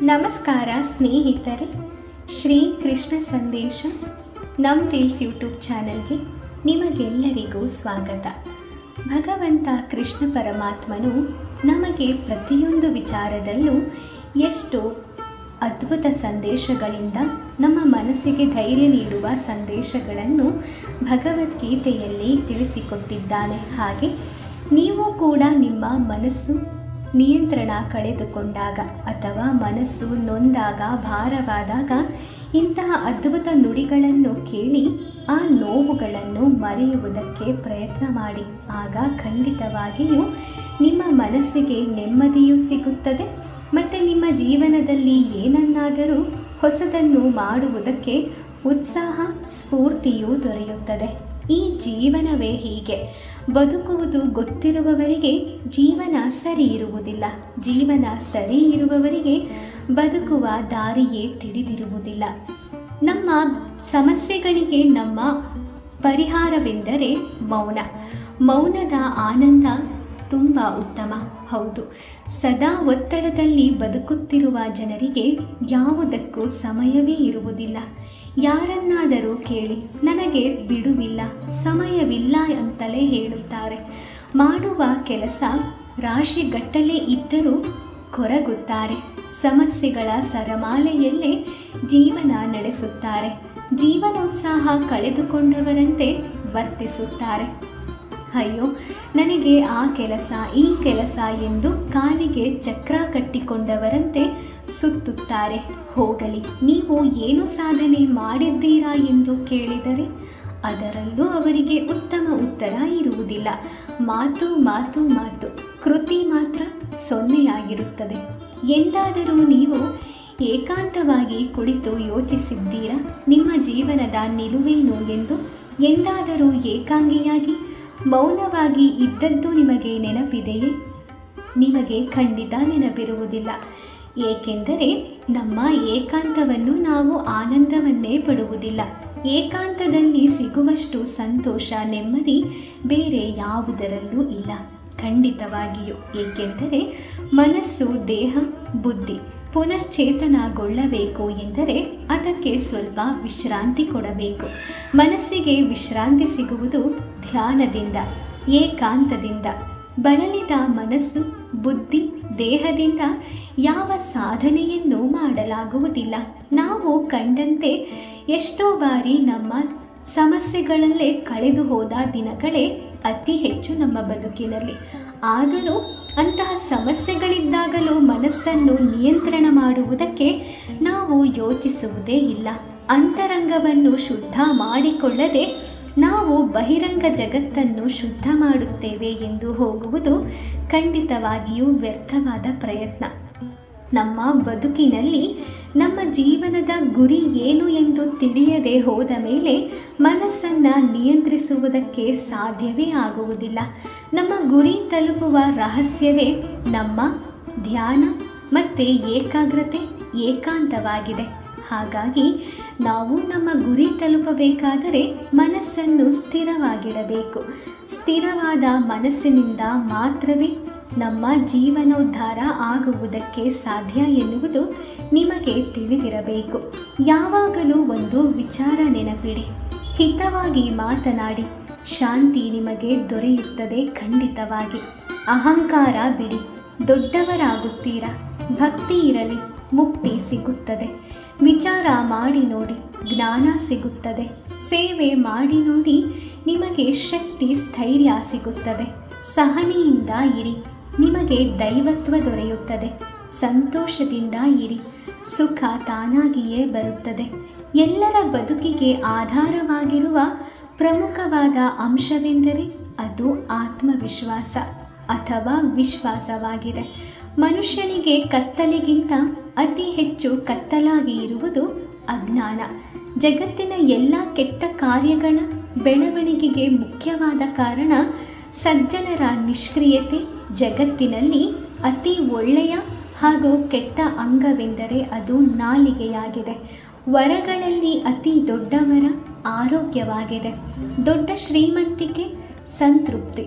ನಮಸ್ಕಾರ ಸ್ನೇಹಿತರೆ ಶ್ರೀ ಕೃಷ್ಣ ಸಂದೇಶ ನಮ್ಮ ರೀಲ್ಸ್ ಯೂಟ್ಯೂಬ್ ಚಾನಲ್ಗೆ ನಿಮಗೆಲ್ಲರಿಗೂ ಸ್ವಾಗತ ಭಗವಂತ ಕೃಷ್ಣ ಪರಮಾತ್ಮನು ನಮಗೆ ಪ್ರತಿಯೊಂದು ವಿಚಾರದಲ್ಲೂ ಎಷ್ಟು ಅದ್ಭುತ ಸಂದೇಶಗಳಿಂದ ನಮ್ಮ ಮನಸ್ಸಿಗೆ ಧೈರ್ಯ ನೀಡುವ ಸಂದೇಶಗಳನ್ನು ಭಗವದ್ಗೀತೆಯಲ್ಲಿ ತಿಳಿಸಿಕೊಟ್ಟಿದ್ದಾನೆ ಹಾಗೆ ನೀವು ಕೂಡ ನಿಮ್ಮ ಮನಸ್ಸು ನಿಯಂತ್ರಣ ಕಳೆದುಕೊಂಡಾಗ ಅಥವಾ ಮನಸ್ಸು ನೊಂದಾಗ ಭಾರವಾದಾಗ ಇಂತಹ ಅದ್ಭುತ ನುಡಿಗಳನ್ನು ಕೇಳಿ ಆ ನೋವುಗಳನ್ನು ಮರೆಯುವುದಕ್ಕೆ ಪ್ರಯತ್ನ ಮಾಡಿ ಆಗ ಖಂಡಿತವಾಗಿಯೂ ನಿಮ್ಮ ಮನಸ್ಸಿಗೆ ನೆಮ್ಮದಿಯೂ ಸಿಗುತ್ತದೆ ಮತ್ತು ನಿಮ್ಮ ಜೀವನದಲ್ಲಿ ಏನನ್ನಾದರೂ ಹೊಸದನ್ನು ಮಾಡುವುದಕ್ಕೆ ಉತ್ಸಾಹ ಸ್ಫೂರ್ತಿಯೂ ದೊರೆಯುತ್ತದೆ ಈ ಜೀವನವೇ ಹೀಗೆ ಬದುಕುವುದು ಗೊತ್ತಿರುವವರಿಗೆ ಜೀವನ ಸರಿ ಇರುವುದಿಲ್ಲ ಜೀವನ ಸರಿ ಇರುವವರಿಗೆ ಬದುಕುವ ದಾರಿಯೇ ತಿಳಿದಿರುವುದಿಲ್ಲ ನಮ್ಮ ಸಮಸ್ಯೆಗಳಿಗೆ ನಮ್ಮ ಪರಿಹಾರವೆಂದರೆ ಮೌನ ಮೌನದ ಆನಂದ ತುಂಬ ಉತ್ತಮ ಹೌದು ಸದಾ ಒತ್ತಡದಲ್ಲಿ ಬದುಕುತ್ತಿರುವ ಜನರಿಗೆ ಯಾವುದಕ್ಕೂ ಸಮಯವೇ ಇರುವುದಿಲ್ಲ ಯಾರನ್ನಾದರೂ ಕೇಳಿ ನನಗೆ ಬಿಡುವಿಲ್ಲ ಸಮಯವಿಲ್ಲ ಅಂತಲೇ ಹೇಳುತ್ತಾರೆ ಮಾಡುವ ಕೆಲಸ ರಾಶಿಗಟ್ಟಲೆ ಇದ್ದರೂ ಕೊರಗುತ್ತಾರೆ ಸಮಸ್ಯೆಗಳ ಸರಮಾಲೆಯಲ್ಲೇ ಜೀವನ ನಡೆಸುತ್ತಾರೆ ಜೀವನೋತ್ಸಾಹ ಕಳೆದುಕೊಂಡವರಂತೆ ವರ್ತಿಸುತ್ತಾರೆ ಅಯ್ಯೋ ನನಗೆ ಆ ಕೆಲಸ ಈ ಕೆಲಸ ಎಂದು ಕಾಲಿಗೆ ಚಕ್ರ ಕಟ್ಟಿಕೊಂಡವರಂತೆ ಸುತ್ತುತ್ತಾರೆ ಹೋಗಲಿ ನೀವು ಏನು ಸಾಧನೆ ಮಾಡಿದ್ದೀರಾ ಎಂದು ಕೇಳಿದರೆ ಅದರಲ್ಲೂ ಅವರಿಗೆ ಉತ್ತಮ ಉತ್ತರ ಇರುವುದಿಲ್ಲ ಮಾತು ಮಾತು ಮಾತು ಕೃತಿ ಮಾತ್ರ ಸೊನ್ನೆಯಾಗಿರುತ್ತದೆ ಎಂದಾದರೂ ನೀವು ಏಕಾಂತವಾಗಿ ಕುಳಿತು ಯೋಚಿಸಿದ್ದೀರಾ ನಿಮ್ಮ ಜೀವನದ ನಿಲುವೇನು ಎಂದು ಎಂದಾದರೂ ಏಕಾಂಗಿಯಾಗಿ ಮೌನವಾಗಿ ಇದ್ದದ್ದು ನಿಮಗೆ ನೆನಪಿದೆಯೇ ನಿಮಗೆ ಖಂಡಿತ ನೆನಪಿರುವುದಿಲ್ಲ ಏಕೆಂದರೆ ನಮ್ಮ ಏಕಾಂತವನ್ನು ನಾವು ಆನಂದವನ್ನೇ ಪಡುವುದಿಲ್ಲ ಏಕಾಂತದಲ್ಲಿ ಸಿಗುವಷ್ಟು ಸಂತೋಷ ನೆಮ್ಮದಿ ಬೇರೆ ಯಾವುದರಲ್ಲೂ ಇಲ್ಲ ಖಂಡಿತವಾಗಿಯೂ ಏಕೆಂದರೆ ಮನಸ್ಸು ದೇಹ ಬುದ್ಧಿ ಪುನಶ್ಚೇತನಗೊಳ್ಳಬೇಕು ಎಂದರೆ ಅದಕ್ಕೆ ಸ್ವಲ್ಪ ವಿಶ್ರಾಂತಿ ಕೊಡಬೇಕು ಮನಸ್ಸಿಗೆ ವಿಶ್ರಾಂತಿ ಸಿಗುವುದು ಧ್ಯಾನದಿಂದ ಏಕಾಂತದಿಂದ ಬಳಲಿದ ಮನಸ್ಸು ಬುದ್ಧಿ ದೇಹದಿಂದ ಯಾವ ಸಾಧನೆಯನ್ನು ಮಾಡಲಾಗುವುದಿಲ್ಲ ನಾವು ಕಂಡಂತೆ ಎಷ್ಟೋ ಬಾರಿ ನಮ್ಮ ಸಮಸ್ಯೆಗಳಲ್ಲೇ ಕಳೆದು ಹೋದ ದಿನಗಳೇ ಅತಿ ಹೆಚ್ಚು ನಮ್ಮ ಬದುಕಿನಲ್ಲಿ ಆದರೂ ಅಂತಹ ಸಮಸ್ಯೆಗಳಿದ್ದಾಗಲೂ ಮನಸ್ಸನ್ನು ನಿಯಂತ್ರಣ ಮಾಡುವುದಕ್ಕೆ ನಾವು ಯೋಚಿಸುವುದೇ ಇಲ್ಲ ಅಂತರಂಗವನ್ನು ಶುದ್ಧ ಮಾಡಿಕೊಳ್ಳದೆ ನಾವು ಬಹಿರಂಗ ಜಗತ್ತನ್ನು ಶುದ್ಧ ಮಾಡುತ್ತೇವೆ ಎಂದು ಹೋಗುವುದು ಖಂಡಿತವಾಗಿಯೂ ವ್ಯರ್ಥವಾದ ಪ್ರಯತ್ನ ನಮ್ಮ ಬದುಕಿನಲ್ಲಿ ನಮ್ಮ ಜೀವನದ ಗುರಿ ಏನು ಎಂದು ತಿಳಿಯದೆ ಹೋದ ಮೇಲೆ ಮನಸ್ಸನ್ನು ನಿಯಂತ್ರಿಸುವುದಕ್ಕೆ ಸಾಧ್ಯವೇ ಆಗುವುದಿಲ್ಲ ನಮ್ಮ ಗುರಿ ತಲುಪುವ ರಹಸ್ಯವೇ ನಮ್ಮ ಧ್ಯಾನ ಮತ್ತು ಏಕಾಗ್ರತೆ ಏಕಾಂತವಾಗಿದೆ ಹಾಗಾಗಿ ನಾವು ನಮ್ಮ ಗುರಿ ತಲುಪಬೇಕಾದರೆ ಮನಸ್ಸನ್ನು ಸ್ಥಿರವಾಗಿಡಬೇಕು ಸ್ಥಿರವಾದ ಮನಸ್ಸಿನಿಂದ ಮಾತ್ರವೇ ನಮ್ಮ ಜೀವನೋದ್ಧಾರ ಆಗುವುದಕ್ಕೆ ಸಾಧ್ಯ ಎನ್ನುವುದು ನಿಮಗೆ ತಿಳಿದಿರಬೇಕು ಯಾವಾಗಲೂ ಒಂದು ವಿಚಾರ ನೆನಪಿಡಿ ಹಿತವಾಗಿ ಮಾತನಾಡಿ ಶಾಂತಿ ನಿಮಗೆ ದೊರೆಯುತ್ತದೆ ಖಂಡಿತವಾಗಿ ಅಹಂಕಾರ ಬಿಡಿ ದೊಡ್ಡವರಾಗುತ್ತೀರಾ ಭಕ್ತಿ ಇರಲಿ ಮುಕ್ತಿ ಸಿಗುತ್ತದೆ ವಿಚಾರ ಮಾಡಿ ನೋಡಿ ಜ್ಞಾನ ಸಿಗುತ್ತದೆ ಸೇವೆ ಮಾಡಿ ನೋಡಿ ನಿಮಗೆ ಶಕ್ತಿ ಸ್ಥೈರ್ಯ ಸಿಗುತ್ತದೆ ಸಹನೆಯಿಂದ ಇರಿ ನಿಮಗೆ ದೈವತ್ವ ದೊರೆಯುತ್ತದೆ ಸಂತೋಷದಿಂದ ಇರಿ ಸುಖ ತಾನಾಗಿಯೇ ಬರುತ್ತದೆ ಎಲ್ಲರ ಬದುಕಿಗೆ ಆಧಾರವಾಗಿರುವ ಪ್ರಮುಖವಾದ ಅಂಶವೆಂದರೆ ಅದು ಆತ್ಮವಿಶ್ವಾಸ ಅಥವಾ ವಿಶ್ವಾಸವಾಗಿದೆ ಮನುಷ್ಯನಿಗೆ ಕತ್ತಲಿಗಿಂತ ಅತಿ ಹೆಚ್ಚು ಕತ್ತಲಾಗಿ ಇರುವುದು ಅಜ್ಞಾನ ಜಗತ್ತಿನ ಎಲ್ಲ ಕೆಟ್ಟ ಕಾರ್ಯಗಳ ಬೆಳವಣಿಗೆಗೆ ಮುಖ್ಯವಾದ ಕಾರಣ ಸಜ್ಜನರ ನಿಷ್ಕ್ರಿಯತೆ ಜಗತ್ತಿನಲ್ಲಿ ಅತಿ ಒಳ್ಳೆಯ ಹಾಗೂ ಕೆಟ್ಟ ಅಂಗವೆಂದರೆ ಅದು ನಾಲಿಗೆಯಾಗಿದೆ ವರಗಳಲ್ಲಿ ಅತಿ ದೊಡ್ಡವರ ಆರೋಗ್ಯವಾಗಿದೆ ದೊಡ್ಡ ಶ್ರೀಮಂತಿಕೆ ಸಂತೃಪ್ತಿ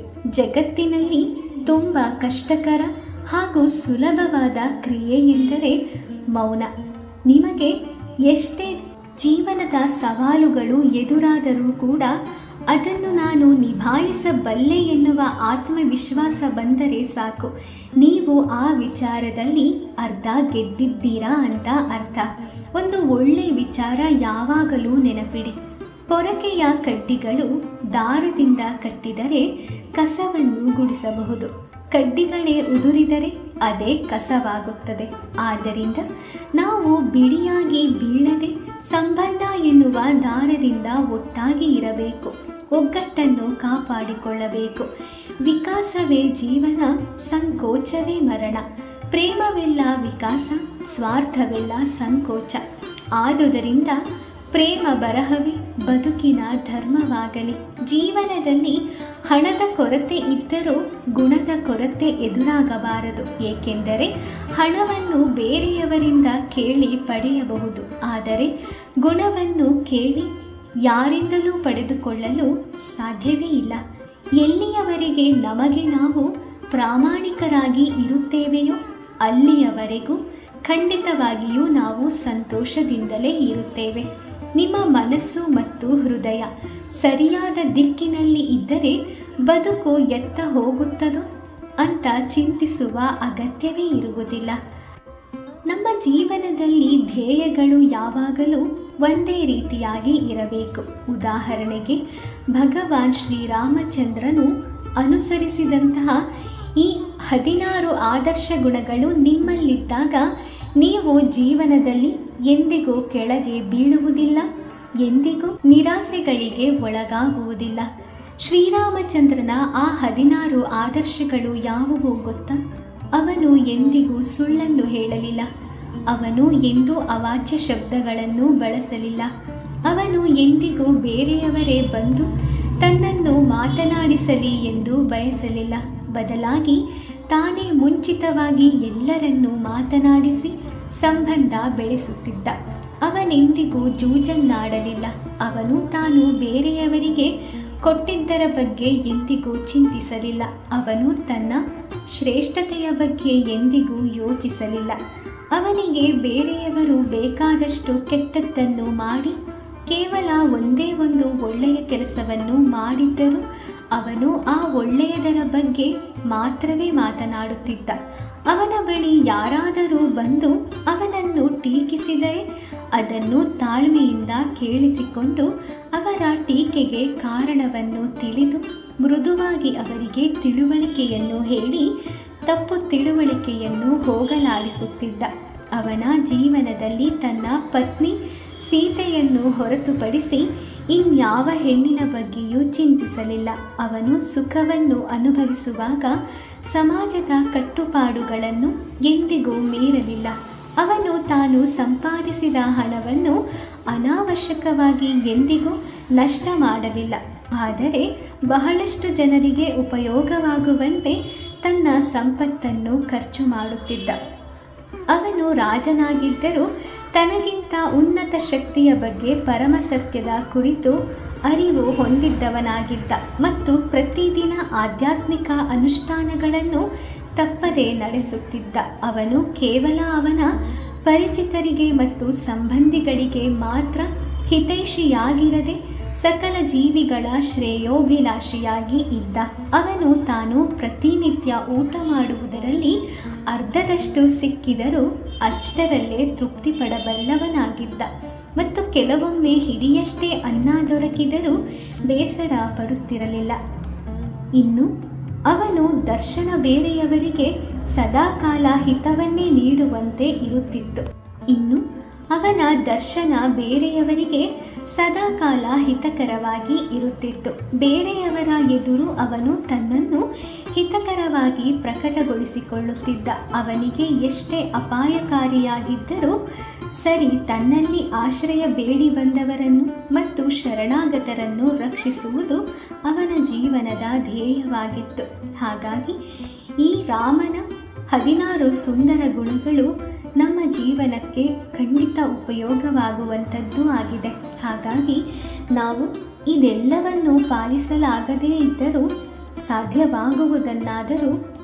ಜಗತ್ತಿನಲ್ಲಿ ತುಂಬ ಕಷ್ಟಕರ ಹಾಗೂ ಸುಲಭವಾದ ಕ್ರಿಯೆ ಎಂದರೆ ಮೌನ ನಿಮಗೆ ಎಷ್ಟೇ ಜೀವನದ ಸವಾಲುಗಳು ಎದುರಾದರೂ ಕೂಡ ಅದನ್ನು ನಾನು ನಿಭಾಯಿಸಬಲ್ಲೆ ಎನ್ನುವ ಆತ್ಮವಿಶ್ವಾಸ ಬಂದರೆ ಸಾಕು ನೀವು ಆ ವಿಚಾರದಲ್ಲಿ ಅರ್ಧ ಗೆದ್ದಿದ್ದೀರಾ ಅಂತ ಅರ್ಥ ಒಂದು ಒಳ್ಳೆ ವಿಚಾರ ಯಾವಾಗಲೂ ನೆನಪಿಡಿ ಪೊರಕೆಯ ಕಡ್ಡಿಗಳು ದಾರದಿಂದ ಕಟ್ಟಿದರೆ ಕಸವನ್ನು ಗುಡಿಸಬಹುದು ಕಡ್ಡಿಗಳೇ ಉದುರಿದರೆ ಅದೇ ಕಸವಾಗುತ್ತದೆ ಆದ್ದರಿಂದ ನಾವು ಬಿಡಿಯಾಗಿ ಬೀಳದೆ ಸಂಬಂಧ ಎನ್ನುವ ದಾರದಿಂದ ಒಟ್ಟಾಗಿ ಇರಬೇಕು ಒಗ್ಗಟ್ಟನ್ನು ಕಾಪಾಡಿಕೊಳ್ಳಬೇಕು ವಿಕಾಸವೇ ಜೀವನ ಸಂಕೋಚವೇ ಮರಣ ಪ್ರೇಮವೆಲ್ಲ ವಿಕಾಸ ಸ್ವಾರ್ಥವೆಲ್ಲ ಸಂಕೋಚ ಆದುದರಿಂದ ಪ್ರೇಮ ಬರಹವೇ ಬದುಕಿನ ಧರ್ಮವಾಗಲಿ ಜೀವನದಲ್ಲಿ ಹಣದ ಕೊರತೆ ಇದ್ದರೂ ಗುಣದ ಕೊರತೆ ಎದುರಾಗಬಾರದು ಏಕೆಂದರೆ ಹಣವನ್ನು ಬೇರೆಯವರಿಂದ ಕೇಳಿ ಪಡೆಯಬಹುದು ಆದರೆ ಗುಣವನ್ನು ಕೇಳಿ ಯಾರಿಂದಲೂ ಪಡೆದುಕೊಳ್ಳಲು ಸಾಧ್ಯವೇ ಇಲ್ಲ ಎಲ್ಲಿಯವರೆಗೆ ನಮಗೆ ನಾವು ಪ್ರಾಮಾಣಿಕರಾಗಿ ಇರುತ್ತೇವೆಯೋ ಅಲ್ಲಿಯವರೆಗೂ ಖಂಡಿತವಾಗಿಯೂ ನಾವು ಸಂತೋಷದಿಂದಲೇ ಇರುತ್ತೇವೆ ನಿಮ್ಮ ಮನಸ್ಸು ಮತ್ತು ಹೃದಯ ಸರಿಯಾದ ದಿಕ್ಕಿನಲ್ಲಿ ಇದ್ದರೆ ಬದುಕು ಎತ್ತ ಹೋಗುತ್ತದೋ ಅಂತ ಚಿಂತಿಸುವ ಅಗತ್ಯವೇ ಇರುವುದಿಲ್ಲ ನಮ್ಮ ಜೀವನದಲ್ಲಿ ಧ್ಯೇಯಗಳು ಯಾವಾಗಲೂ ಒಂದೇ ರೀತಿಯಾಗಿ ಇರಬೇಕು ಉದಾಹರಣೆಗೆ ಭಗವಾನ್ ಶ್ರೀರಾಮಚಂದ್ರನು ಅನುಸರಿಸಿದಂತಹ ಈ ಹದಿನಾರು ಆದರ್ಶ ಗುಣಗಳು ನಿಮ್ಮಲ್ಲಿದ್ದಾಗ ನೀವು ಜೀವನದಲ್ಲಿ ಎಂದಿಗೂ ಕೆಳಗೆ ಬೀಳುವುದಿಲ್ಲ ಎಂದಿಗೂ ನಿರಾಸೆಗಳಿಗೆ ಒಳಗಾಗುವುದಿಲ್ಲ ಶ್ರೀರಾಮಚಂದ್ರನ ಆ ಹದಿನಾರು ಆದರ್ಶಗಳು ಯಾವುವು ಗೊತ್ತಾ ಅವನು ಎಂದಿಗೂ ಸುಳ್ಳನ್ನು ಹೇಳಲಿಲ್ಲ ಅವನು ಎಂದೂ ಅವಾಚ್ಯ ಶಬ್ದಗಳನ್ನು ಬಳಸಲಿಲ್ಲ ಅವನು ಎಂದಿಗೂ ಬೇರೆಯವರೇ ಬಂದು ತನ್ನನ್ನು ಮಾತನಾಡಿಸಲಿ ಎಂದು ಬಯಸಲಿಲ್ಲ ಬದಲಾಗಿ ತಾನೇ ಮುಂಚಿತವಾಗಿ ಎಲ್ಲರನ್ನೂ ಮಾತನಾಡಿಸಿ ಸಂಬಂಧ ಬೆಳೆಸುತ್ತಿದ್ದ ಅವನೆಂದಿಗೂ ಜೂಜನ್ನಾಡಲಿಲ್ಲ ಅವನು ತಾನು ಬೇರೆಯವರಿಗೆ ಕೊಟ್ಟಿದ್ದರ ಬಗ್ಗೆ ಎಂದಿಗೂ ಚಿಂತಿಸಲಿಲ್ಲ ಅವನು ತನ್ನ ಶ್ರೇಷ್ಠತೆಯ ಬಗ್ಗೆ ಎಂದಿಗೂ ಯೋಚಿಸಲಿಲ್ಲ ಅವನಿಗೆ ಬೇರೆಯವರು ಬೇಕಾದಷ್ಟು ಕೆಟ್ಟದ್ದನ್ನು ಮಾಡಿ ಕೇವಲ ಒಂದೇ ಒಂದು ಒಳ್ಳೆಯ ಕೆಲಸವನ್ನು ಮಾಡಿದ್ದರೂ ಅವನು ಆ ಒಳ್ಳೆಯದರ ಬಗ್ಗೆ ಮಾತ್ರವೇ ಮಾತನಾಡುತ್ತಿದ್ದ ಅವನ ಬಳಿ ಯಾರಾದರೂ ಬಂದು ಅವನನ್ನು ಟೀಕಿಸಿದರೆ ಅದನ್ನು ತಾಳ್ಮೆಯಿಂದ ಕೇಳಿಸಿಕೊಂಡು ಅವರ ಟೀಕೆಗೆ ಕಾರಣವನ್ನು ತಿಳಿದು ಮೃದುವಾಗಿ ಅವರಿಗೆ ತಿಳುವಳಿಕೆಯನ್ನು ಹೇಳಿ ತಪ್ಪು ತಿಳುವಳಿಕೆಯನ್ನು ಹೋಗಲಾಡಿಸುತ್ತಿದ್ದ ಅವನ ಜೀವನದಲ್ಲಿ ತನ್ನ ಪತ್ನಿ ಸೀತೆಯನ್ನು ಹೊರತುಪಡಿಸಿ ಇನ್ಯಾವ ಹೆಣ್ಣಿನ ಬಗ್ಗೆಯೂ ಚಿಂತಿಸಲಿಲ್ಲ ಅವನು ಸುಖವನ್ನು ಅನುಭವಿಸುವಾಗ ಸಮಾಜದ ಕಟ್ಟುಪಾಡುಗಳನ್ನು ಎಂದಿಗೂ ಮೀರಲಿಲ್ಲ ಅವನು ತಾನು ಸಂಪಾದಿಸಿದ ಹಣವನ್ನು ಅನಾವಶ್ಯಕವಾಗಿ ಎಂದಿಗೂ ನಷ್ಟ ಮಾಡಲಿಲ್ಲ ಆದರೆ ಬಹಳಷ್ಟು ಜನರಿಗೆ ಉಪಯೋಗವಾಗುವಂತೆ ತನ್ನ ಸಂಪತ್ತನ್ನು ಖರ್ಚು ಮಾಡುತ್ತಿದ್ದ ಅವನು ರಾಜನಾಗಿದ್ದರೂ ತನಗಿಂತ ಉನ್ನತ ಶಕ್ತಿಯ ಬಗ್ಗೆ ಪರಮಸತ್ಯದ ಕುರಿತು ಅರಿವು ಹೊಂದಿದ್ದವನಾಗಿದ್ದ ಮತ್ತು ಪ್ರತಿದಿನ ಆಧ್ಯಾತ್ಮಿಕ ಅನುಷ್ಠಾನಗಳನ್ನು ತಪ್ಪದೇ ನಡೆಸುತ್ತಿದ್ದ ಅವನು ಕೇವಲ ಅವನ ಪರಿಚಿತರಿಗೆ ಮತ್ತು ಸಂಬಂಧಿಗಳಿಗೆ ಮಾತ್ರ ಹಿತೈಷಿಯಾಗಿರದೆ ಸಕಲ ಜೀವಿಗಳ ಶ್ರೇಯೋಭಿಲಾಷಿಯಾಗಿ ಇದ್ದ ಅವನು ತಾನು ಪ್ರತಿನಿತ್ಯ ಊಟ ಮಾಡುವುದರಲ್ಲಿ ಅರ್ಧದಷ್ಟು ಸಿಕ್ಕಿದರೂ ಅಷ್ಟರಲ್ಲೇ ತೃಪ್ತಿ ಪಡಬಲ್ಲವನಾಗಿದ್ದ ಮತ್ತು ಕೆಲವೊಮ್ಮೆ ಹಿಡಿಯಷ್ಟೇ ಅನ್ನ ದೊರಕಿದರೂ ಬೇಸರ ಪಡುತ್ತಿರಲಿಲ್ಲ ಇನ್ನು ಅವನು ದರ್ಶನ ಬೇರೆಯವರಿಗೆ ಸದಾಕಾಲ ಹಿತವನ್ನೇ ನೀಡುವಂತೆ ಇರುತ್ತಿತ್ತು ಇನ್ನು ಅವನ ದರ್ಶನ ಬೇರೆಯವರಿಗೆ ಸದಾಕಾಲ ಹಿತಕರವಾಗಿ ಇರುತ್ತಿತ್ತು ಬೇರೆಯವರ ಎದುರು ಅವನು ತನ್ನನ್ನು ಹಿತಕರವಾಗಿ ಪ್ರಕಟಗೊಳಿಸಿಕೊಳ್ಳುತ್ತಿದ್ದ ಅವನಿಗೆ ಎಷ್ಟೇ ಅಪಾಯಕಾರಿಯಾಗಿದ್ದರೂ ಸರಿ ತನ್ನಲ್ಲಿ ಆಶ್ರಯ ಬೇಡಿ ಬಂದವರನ್ನು ಮತ್ತು ಶರಣಾಗತರನ್ನು ರಕ್ಷಿಸುವುದು ಅವನ ಜೀವನದ ಧ್ಯೇಯವಾಗಿತ್ತು ಹಾಗಾಗಿ ಈ ರಾಮನ ಹದಿನಾರು ಸುಂದರ ಗುಣಗಳು ನಮ್ಮ ಜೀವನಕ್ಕೆ ಖಂಡಿತ ಉಪಯೋಗವಾಗುವಂಥದ್ದು ಆಗಿದೆ ಹಾಗಾಗಿ ನಾವು ಇದೆಲ್ಲವನ್ನು ಪಾಲಿಸಲಾಗದೇ ಇದ್ದರೂ ಸಾಧ್ಯವಾಗುವುದನ್ನಾದರೂ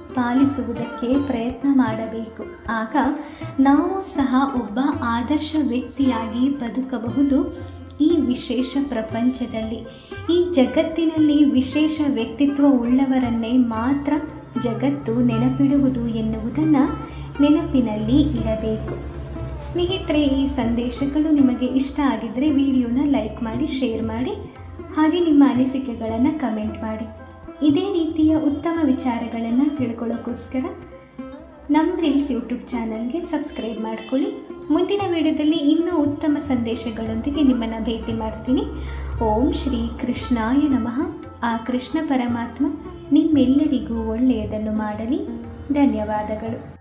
ಪಾಲಿಸುವುದಕ್ಕೆ ಪ್ರಯತ್ನ ಮಾಡಬೇಕು ಆಗ ನಾವು ಸಹ ಒಬ್ಬ ಆದರ್ಶ ವ್ಯಕ್ತಿಯಾಗಿ ಬದುಕಬಹುದು ಈ ವಿಶೇಷ ಪ್ರಪಂಚದಲ್ಲಿ ಈ ಜಗತ್ತಿನಲ್ಲಿ ವಿಶೇಷ ವ್ಯಕ್ತಿತ್ವ ಉಳ್ಳವರನ್ನೇ ಮಾತ್ರ ಜಗತ್ತು ನೆನಪಿಡುವುದು ಎನ್ನುವುದನ್ನು ನೆನಪಿನಲ್ಲಿ ಇಡಬೇಕು ಸ್ನೇಹಿತರೆ ಈ ಸಂದೇಶಗಳು ನಿಮಗೆ ಇಷ್ಟ ಆಗಿದ್ದರೆ ವಿಡಿಯೋನ ಲೈಕ್ ಮಾಡಿ ಶೇರ್ ಮಾಡಿ ಹಾಗೆ ನಿಮ್ಮ ಅನಿಸಿಕೆಗಳನ್ನು ಕಮೆಂಟ್ ಮಾಡಿ ಇದೇ ರೀತಿಯ ಉತ್ತಮ ವಿಚಾರಗಳನ್ನು ತಿಳ್ಕೊಳ್ಳೋಕ್ಕೋಸ್ಕರ ನಮ್ಮ ರೀಲ್ಸ್ ಯೂಟ್ಯೂಬ್ ಚಾನಲ್ಗೆ ಸಬ್ಸ್ಕ್ರೈಬ್ ಮಾಡ್ಕೊಳ್ಳಿ ಮುಂದಿನ ವಿಡಿಯೋದಲ್ಲಿ ಇನ್ನೂ ಉತ್ತಮ ಸಂದೇಶಗಳೊಂದಿಗೆ ನಿಮ್ಮನ್ನು ಭೇಟಿ ಮಾಡ್ತೀನಿ ಓಂ ಶ್ರೀ ಕೃಷ್ಣಾಯ ನಮಃ ಆ ಕೃಷ್ಣ ಪರಮಾತ್ಮ ನಿಮ್ಮೆಲ್ಲರಿಗೂ ಒಳ್ಳೆಯದನ್ನು ಮಾಡಲಿ ಧನ್ಯವಾದಗಳು